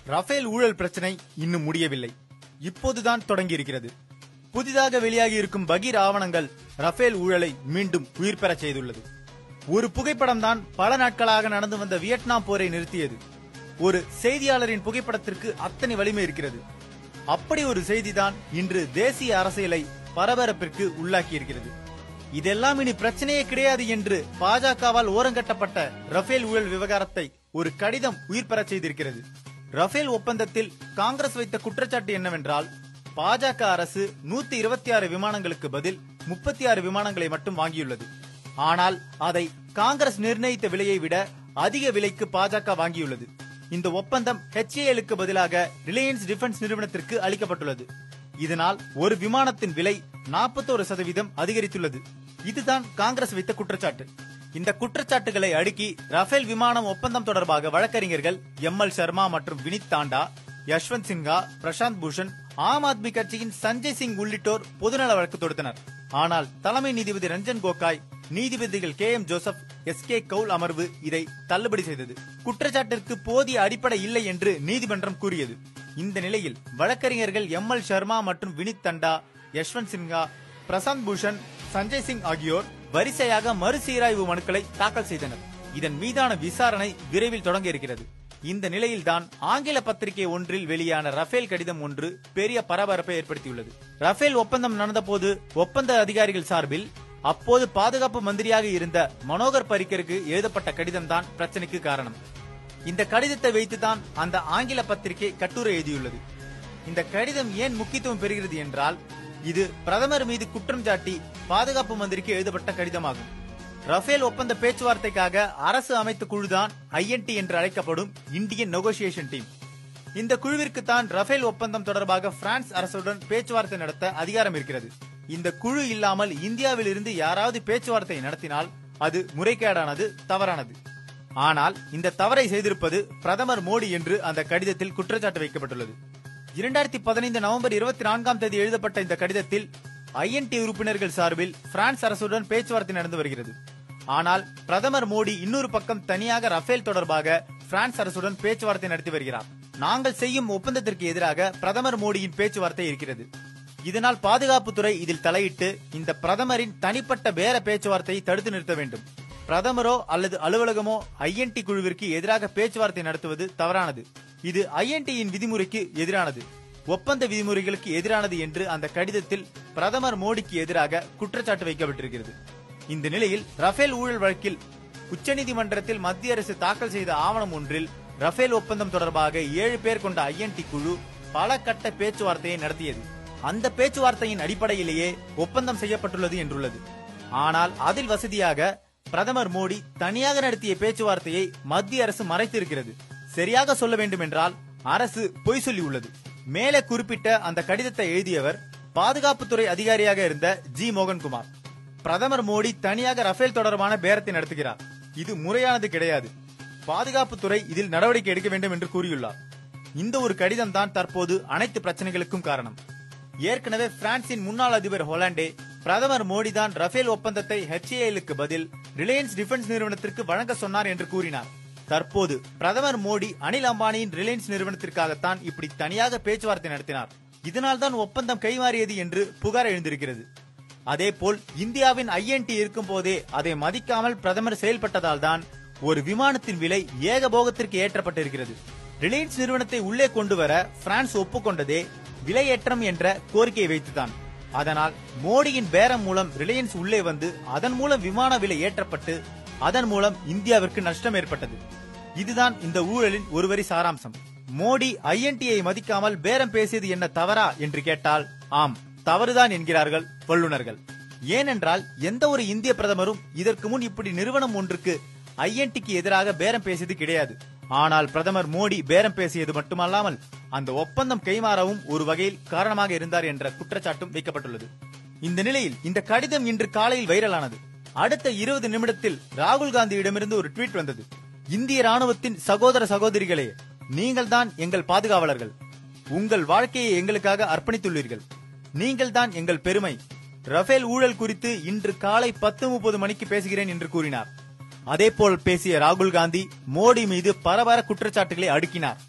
Rafale ஊழல் பிரச்சனை இன்னும் முடியவில்லை இப்போதுதான் தொடங்கியிருக்கிறது புதிதாக வெளியாகி இருக்கும் பகீர் ஆவணங்கள் ரஃபேல் ஊழலை மீண்டும் உயிர் பெறச் செய்துள்ளது ஒரு புகைப்படம் தான் பல நாட்களாக நடந்து வந்த வியட்நாம் போரை நிறுத்தியது ஒரு செய்தியாளரின் புகைப்படத்திற்கு அத்தனை வலிமை இருக்கிறது அப்படி ஒரு செய்திதான் இன்று தேசிய அரசியலை பரபரப்பிற்கு உள்ளாக்கியிருக்கிறது இதெல்லாம் இனி பிரச்சனையே கிடையாது என்று பாஜகவால் ஓரங்கட்டப்பட்ட ரஃபேல் ஊழல் விவகாரத்தை ஒரு கடிதம் உயிர் பெறச் செய்திருக்கிறது ரஃபேல் ஒப்பந்தத்தில் காங்கிரஸ் வைத்த குற்றச்சாட்டு என்னவென்றால் பாஜக அரசு நூத்தி இருபத்தி ஆறு விமானங்களுக்கு பதில் முப்பத்தி ஆறு விமானங்களை மட்டும் வாங்கியுள்ளது ஆனால் அதை காங்கிரஸ் நிர்ணயித்த விலையை விட அதிக விலைக்கு பாஜக வாங்கியுள்ளது இந்த ஒப்பந்தம் ஹெச்ஏஎலுக்கு பதிலாக ரிலையன்ஸ் டிஃபென்ஸ் நிறுவனத்திற்கு அளிக்கப்பட்டுள்ளது இதனால் ஒரு விமானத்தின் விலை நாற்பத்தோரு சதவீதம் அதிகரித்துள்ளது இதுதான் காங்கிரஸ் வைத்த குற்றச்சாட்டு இந்த குற்றச்சாட்டுகளை அடுக்கி ரஃபேல் விமானம் ஒப்பந்தம் தொடர்பாக வழக்கறிஞர்கள் எம் எல் சர்மா மற்றும் வினித் தாண்டா யஷ்வந்த் சின்ஹா பிரசாந்த் பூஷன் ஆம் ஆத்மி கட்சியின் சஞ்சய் சிங் உள்ளிட்டோர் பொதுநல வழக்கு தொடுத்தனர் ஆனால் தலைமை நீதிபதி ரஞ்சன் கோகாய் நீதிபதிகள் K M Joseph S K Kaul அமர்வு இதை தள்ளுபடி செய்தது குற்றச்சாட்டிற்கு போதிய அடிப்படை இல்லை என்று நீதிமன்றம் கூறியது இந்த நிலையில் வழக்கறிஞர்கள் எம் எல் சர்மா மற்றும் வினித் தண்டா யஷ்வந்த் சின்ஹா பிரசாந்த் பூஷன் சஞ்சய் சிங் ஆகியோர் வரிசையாக மறுசீராய்வு மனுக்களை தாக்கல் செய்தனர் இதன் மீதான விசாரணை விரைவில் தொடங்க இருக்கிறது இந்த நிலையில்தான் ஆங்கில பத்திரிகை ஒன்றில் வெளியான ரஃபேல் கடிதம் ஒன்று பெரிய பரபரப்பை ஏற்படுத்தியுள்ளது ரஃபேல் ஒப்பந்தம் நடந்தபோது ஒப்பந்த அதிகாரிகள் சார்பில் அப்போது பாதுகாப்பு மந்திரியாக இருந்த மனோகர் பரிக்கருக்கு எழுதப்பட்ட கடிதம் தான் பிரச்சனைக்கு காரணம் இந்த கடிதத்தை வைத்துதான் அந்த ஆங்கில பத்திரிகை கட்டுரை எழுதியுள்ளது இந்த கடிதம் ஏன் முக்கியத்துவம் பெறுகிறது என்றால் இது பிரதமர் மீது குற்றம் சாட்டி பாதுகாப்பு மந்திரிக்கு எழுதப்பட்ட கடிதமாகும் ரஃபேல் ஒப்பந்த பேச்சுவார்த்தைக்காக அரசு அமைத்த குழுதான் ஐஎன்டி என்று அழைக்கப்படும் இந்தியன் நெகோசியேஷன் டீம் இந்த குழுவிற்கு தான் ரஃபேல் ஒப்பந்தம் தொடர்பாக பிரான்ஸ் அரசுடன் பேச்சுவார்த்தை நடத்த அதிகாரம் இருக்கிறது இந்த குழு இல்லாமல் இந்தியாவில் இருந்து யாராவது பேச்சுவார்த்தை நடத்தினால் அது முறைகேடானது தவறானது ஆனால் இந்த தவறை செய்திருப்பது பிரதமர் மோடி என்று அந்த கடிதத்தில் குற்றச்சாட்டு வைக்கப்பட்டுள்ளது இரண்டாயிரத்தி பதினைந்து நவம்பர் இருபத்தி நான்காம் தேதி எழுதப்பட்ட இந்த கடிதத்தில் ஐஎன்டி உறுப்பினர்கள் சார்பில் பிரான்ஸ் அரசுடன் பேச்சுவார்த்தை நடந்து வருகிறது ஆனால் பிரதமர் மோடி இன்னொரு பக்கம் தனியாக ரஃபேல் தொடர்பாக பிரான்ஸ் அரசுடன் பேச்சுவார்த்தை நடத்தி வருகிறார் நாங்கள் செய்யும் ஒப்பந்தத்திற்கு எதிராக பிரதமர் மோடியின் பேச்சுவார்த்தை இருக்கிறது இதனால் பாதுகாப்புத்துறை இதில் தலையிட்டு இந்த பிரதமரின் தனிப்பட்ட பேர பேச்சுவார்த்தையை தடுத்து நிறுத்த வேண்டும் பிரதமரோ அல்லது அலுவலகமோ ஐஎன்டி குழுவிற்கு எதிராக பேச்சுவார்த்தை நடத்துவது தவறானது இது ஐஎன்டியின் விதிமுறைக்கு எதிரானது ஒப்பந்த விதிமுறைகளுக்கு எதிரானது என்று அந்த கடிதத்தில் பிரதமர் மோடிக்கு எதிராக குற்றச்சாட்டு வைக்கப்பட்டிருக்கிறது இந்த நிலையில் ரஃபேல் ஊழல் வழக்கில் உச்சநீதிமன்றத்தில் மத்திய அரசு தாக்கல் செய்த ஆவணம் ஒன்றில் ரஃபேல் ஒப்பந்தம் தொடர்பாக ஏழு பேர் கொண்ட ஐஎன்டி குழு பல கட்ட பேச்சுவார்த்தையை நடத்தியது அந்த பேச்சுவார்த்தையின் அடிப்படையிலேயே ஒப்பந்தம் செய்யப்பட்டுள்ளது என்றுள்ளது ஆனால் அதில் வசதியாக பிரதமர் மோடி தனியாக நடத்திய பேச்சுவார்த்தையை மத்திய அரசு மறைத்திருக்கிறது சரியாக சொல்ல வேண்டும் என்றால் அரசு பொய் சொல்லியுள்ளது மேலே குறிப்பிட்ட அந்த கடிதத்தை எழுதியவர் பாதுகாப்புத்துறை அதிகாரியாக இருந்த ஜி மோகன்குமார் பிரதமர் மோடி தனியாக ரஃபேல் தொடர்பான பேரத்தை நடத்துகிறார் இது முறையானது கிடையாது பாதுகாப்புத்துறை இதில் நடவடிக்கை எடுக்க வேண்டும் என்று கூறியுள்ளார் இந்த ஒரு கடிதம் தான் தற்போது அனைத்து பிரச்சனைகளுக்கும் காரணம் ஏற்கனவே பிரான்சின் முன்னாள் அதிபர் ஹொலாண்டே பிரதமர் மோடி தான் ரஃபேல் ஒப்பந்தத்தை ஹெச்ஏஎலுக்கு பதில் ரிலையன்ஸ் டிஃபென்ஸ் நிறுவனத்திற்கு வழங்க சொன்னார் என்று கூறினார் தற்போது பிரதமர் மோடி அனில் அம்பானியின் ரிலையன்ஸ் நிறுவனத்திற்காகத்தான் இப்படி தனியாக பேச்சுவார்த்தை நடத்தினார் இதனால்தான் ஒப்பந்தம் கைமாறியது என்று புகார் எழுந்திருக்கிறது அதேபோல் இந்தியாவின் ஐஎன்டி இருக்கும் போதே அதை மதிக்காமல் பிரதமர் செயல்பட்டதால் தான் ஒரு விமானத்தின் விலை ஏகபோகத்திற்கு ஏற்றப்பட்டிருக்கிறது ரிலையன்ஸ் நிறுவனத்தை உள்ளே கொண்டு வர பிரான்ஸ் ஒப்புக்கொண்டதே விலையேற்றம் என்ற கோரிக்கையை வைத்துதான் அதனால் மோடியின் பேரம் மூலம் ரிலையன்ஸ் உள்ளே வந்து அதன் மூலம் விமான விலை ஏற்றப்பட்டு அதன் மூலம் இந்தியாவிற்கு நஷ்டம் ஏற்பட்டது இதுதான் இந்த ஊழலின் ஒருவரி சாராம்சம் மோடி ஐஎன்டியை மதிக்காமல் பேரம் பேசியது என்ன தவறா என்று கேட்டால் ஆம் தவறுதான் என்கிறார்கள் வல்லுநர்கள் ஏனென்றால் எந்த ஒரு இந்திய பிரதமரும் இதற்கு முன் இப்படி நிறுவனம் ஒன்றுக்கு ஐஎன்டிக்கு எதிராக பேரம் பேசியது கிடையாது ஆனால் பிரதமர் மோடி பேரம் பேசியது மட்டுமல்லாமல் அந்த ஒப்பந்தம் கைமாறவும் ஒரு வகையில் காரணமாக இருந்தார் என்ற குற்றச்சாட்டும் வைக்கப்பட்டுள்ளது இந்த நிலையில் இந்த கடிதம் இன்று காலையில் வைரலானது அடுத்த இருபது நிமிடத்தில் ராகுல் காந்தியிடமிருந்து ஒரு ட்வீட் வந்தது இந்திய ராணுவத்தின் சகோதர சகோதரிகளே நீங்கள் தான் எங்கள் பாதுகாவலர்கள் உங்கள் வாழ்க்கையை எங்களுக்காக அர்ப்பணித்துள்ளீர்கள் நீங்கள் தான் எங்கள் பெருமை ரஃபேல் ஊழல் குறித்து இன்று காலை பத்து முப்பது மணிக்கு பேசுகிறேன் என்று கூறினார் அதேபோல் பேசிய ராகுல் காந்தி மோடி மீது பரபர குற்றச்சாட்டுகளை அடுக்கினார்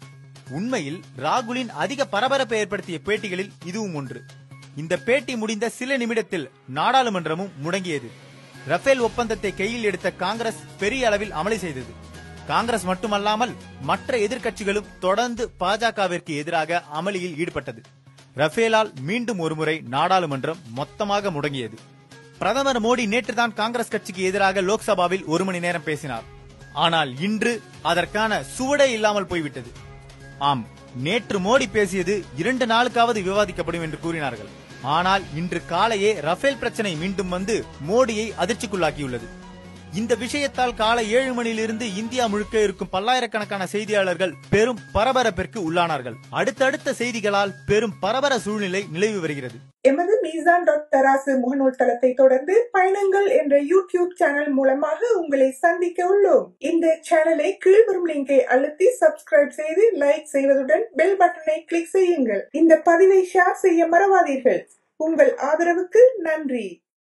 உண்மையில் ராகுலின் அதிக பரபரப்பை ஏற்படுத்திய பேட்டிகளில் இதுவும் ஒன்று இந்த பேட்டி முடிந்த சில நிமிடத்தில் நாடாளுமன்றமும் முடங்கியது ரஃபேல் ஒப்பந்தத்தை கையில் எடுத்த காங்கிரஸ் பெரிய அளவில் அமளி செய்தது காங்கிரஸ் மட்டுமல்லாமல் மற்ற எதிர்க்கட்சிகளும் தொடர்ந்து பாஜகவிற்கு எதிராக அமளியில் ஈடுபட்டது ரஃபேலால் மீண்டும் ஒருமுறை நாடாளுமன்றம் மொத்தமாக முடங்கியது பிரதமர் மோடி நேற்றுதான் காங்கிரஸ் கட்சிக்கு எதிராக லோக்சபாவில் ஒரு மணி நேரம் பேசினார் ஆனால் இன்று அதற்கான சுவடே இல்லாமல் போய்விட்டது ஆம் நேற்று மோடி பேசியது இரண்டு நாளுக்காவது விவாதிக்கப்படும் என்று கூறினார்கள் ஆனால் இன்று காலையே ரஃபேல் பிரச்சனை மீண்டும் வந்து மோடியை அதிர்ச்சிக்குள்ளாக்கியுள்ளது இந்த விஷயத்தால் காலை ஏழு மணியிலிருந்து இந்தியா முழுக்க இருக்கும் பல்லாயிரக்கணக்கான செய்தியாளர்கள் பெரும் பரபரப்பிற்கு உள்ளானார்கள் அடுத்தடுத்த செய்திகளால் பெரும் பரபர சூழ்நிலை நிலவி வருகிறது எமது மீசான் டாட் தராசு முகநூல் தளத்தை தொடர்ந்து பயணங்கள் என்ற யூடியூப் சேனல் மூலமாக உங்களை சந்திக்க உள்ளோம் இந்த சேனலை கீழ்வரும் லிங்கை அழுத்தி சப்ஸ்கிரைப் செய்து லைக் செய்வதுடன் பெல் பட்டனை கிளிக் செய்யுங்கள் இந்த பதிவை ஷேர் செய்ய மறவாதீர்கள் உங்கள் ஆதரவுக்கு நன்றி